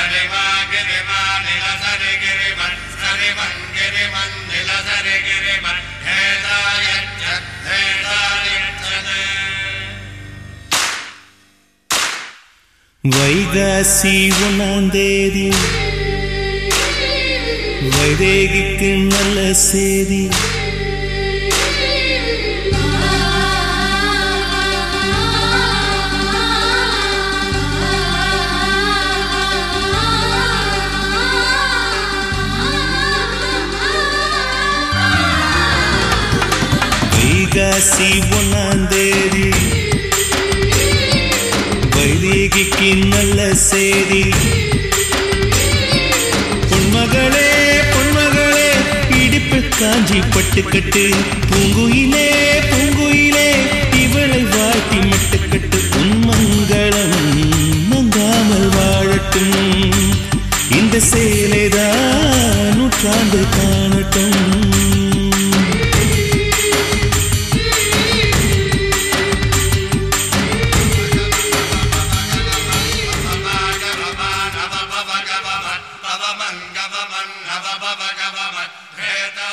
சரிமா கிரிமா நிலசரி கிரிமன் சரிமன் கிரிமன் நிலசரி கிரிமன் ஹேதாயச்ச ஹேதாயச்சது வைகாசி ஒன்னாம் தேதி வைதேகிக்கு நல்ல செய்தி வைகாசி ஒன்னாம் தேதி வைதேகிக்கு நல்ல செய்தி பொன்மகளே பொன்மகளே இடிப்பு காஞ்சி பட்டுக்கட்டு பூங்குயிலே பூங்குயிலே இவளை வாழ்த்தி மட்டுக்கட்டு உன்மங்களம் மங்காமல் வாழட்டும் இந்த சேலைதான் நூற்றாண்டு காணட்டும் பவமன் கவமன் நவ பவ கவமன் ஹேத